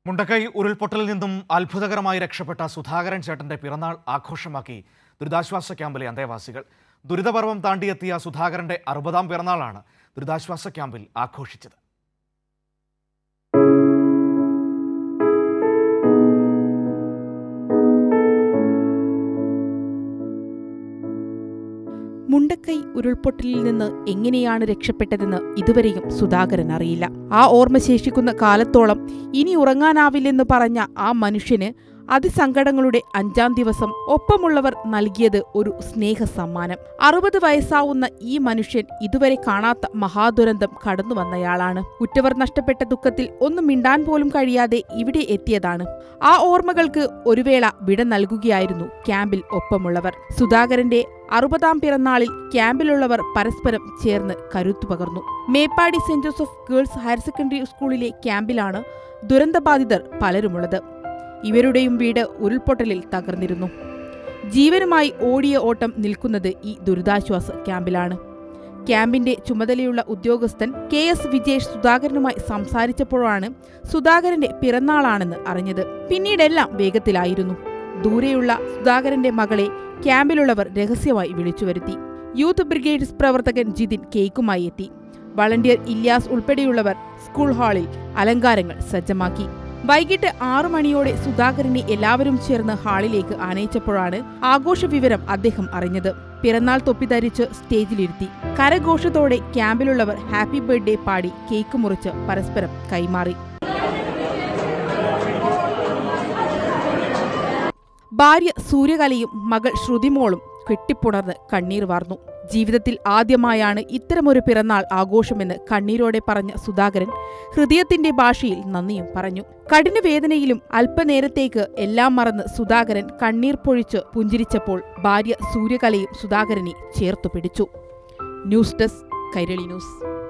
മുണ്ടക്കൈ ഉരുൾപൊട്ടലിൽ നിന്നും അത്ഭുതകരമായി രക്ഷപ്പെട്ട സുധാകരൻ ചേട്ടന്റെ പിറന്നാൾ ആഘോഷമാക്കി ദുരിതാശ്വാസ ക്യാമ്പിലെ അന്തേവാസികൾ ദുരിതപർവം താണ്ടിയെത്തിയ സുധാകരന്റെ അറുപതാം പിറന്നാളാണ് ദുരിതാശ്വാസ ക്യാമ്പിൽ ആഘോഷിച്ചത് മുണ്ടക്കൈ ഉരുൾപൊട്ടലിൽ നിന്ന് എങ്ങനെയാണ് രക്ഷപ്പെട്ടതെന്ന് ഇതുവരെയും സുധാകരൻ അറിയില്ല ആ ഓർമ്മ ശേഷിക്കുന്ന കാലത്തോളം ഇനി ഉറങ്ങാനാവില്ലെന്ന് പറഞ്ഞ ആ മനുഷ്യന് അതിസങ്കടങ്ങളുടെ അഞ്ചാം ദിവസം ഒപ്പമുള്ളവർ നൽകിയത് ഒരു സ്നേഹ സമ്മാനം അറുപത് വയസ്സാവുന്ന ഈ മനുഷ്യൻ ഇതുവരെ കാണാത്ത മഹാദുരന്തം കടന്നു വന്നയാളാണ് ഉറ്റവർ നഷ്ടപ്പെട്ട ദുഃഖത്തിൽ ഒന്നും മിണ്ടാൻ പോലും കഴിയാതെ ഇവിടെ എത്തിയതാണ് ആ ഓർമ്മകൾക്ക് ഒരു വേള വിട നൽകുകയായിരുന്നു ക്യാമ്പിൽ ഒപ്പമുള്ളവർ സുധാകരന്റെ അറുപതാം പിറന്നാളിൽ ക്യാമ്പിലുള്ളവർ പരസ്പരം ചേർന്ന് കരുത്തു പകർന്നു Meppadi saint Joseph girls higher secondary സ്കൂളിലെ ക്യാമ്പിലാണ് ദുരന്തബാധിതർ പലരുമുള്ളത് ഇവരുടെയും വീട് ഉരുൾപൊട്ടലിൽ തകർന്നിരുന്നു ജീവനുമായി ഓടിയ ഓട്ടം നിൽക്കുന്നത് ഈ ദുരിതാശ്വാസ ക്യാമ്പിലാണ് ക്യാമ്പിന്റെ ചുമതലയുള്ള ഉദ്യോഗസ്ഥൻ കെ എസ് വിജേഷ് സുധാകരനുമായി സംസാരിച്ചപ്പോഴാണ് സുധാകരന്റെ പിറന്നാളാണെന്ന് അറിഞ്ഞത് പിന്നീടെല്ലാം വേഗത്തിലായിരുന്നു ദൂരെയുള്ള സുധാകരന്റെ മകളെ ക്യാമ്പിലുള്ളവർ രഹസ്യമായി വിളിച്ചുവരുത്തി യൂത്ത് ബ്രിഗേഡ്സ് പ്രവർത്തകൻ ജിതിൻ കേക്കുമായി എത്തി വളണ്ടിയർ ഇല്യാസ് ഉൾപ്പെടെയുള്ളവർ സ്കൂൾ ഹാളിൽ അലങ്കാരങ്ങൾ സജ്ജമാക്കി വൈകിട്ട് ആറു മണിയോടെ സുധാകരനെ എല്ലാവരും ചേർന്ന് ഹാളിലേക്ക് ആനയിച്ചപ്പോഴാണ് ആഘോഷ വിവരം അദ്ദേഹം അറിഞ്ഞത് പിറന്നാൾ തൊപ്പി ധരിച്ച് സ്റ്റേജിലിരുത്തി കരഘോഷത്തോടെ ക്യാമ്പിലുള്ളവർ ഹാപ്പി ബർത്ത്ഡേ പാടി കേക്ക് മുറിച്ച് പരസ്പരം കൈമാറി ഭാര്യ സൂര്യകലയും മകൾ ശ്രുതിമോളും കെട്ടിപ്പുണർന്ന് കണ്ണീർ വാർന്നു ജീവിതത്തിൽ ആദ്യമായാണ് ഇത്തരമൊരു പിറന്നാൾ ആഘോഷമെന്ന് കണ്ണീരോടെ പറഞ്ഞ സുധാകരൻ ഹൃദയത്തിന്റെ ഭാഷയിൽ നന്ദിയും പറഞ്ഞു കഠിന വേദനയിലും അല്പനേരത്തേക്ക് എല്ലാം മറന്ന് സുധാകരൻ കണ്ണീർ പൊഴിച്ച് പുഞ്ചിരിച്ചപ്പോൾ ഭാര്യ സൂര്യകലയും സുധാകരനെ ചേർത്തു പിടിച്ചു ന്യൂസ് ഡെസ്ക് കൈരളി ന്യൂസ്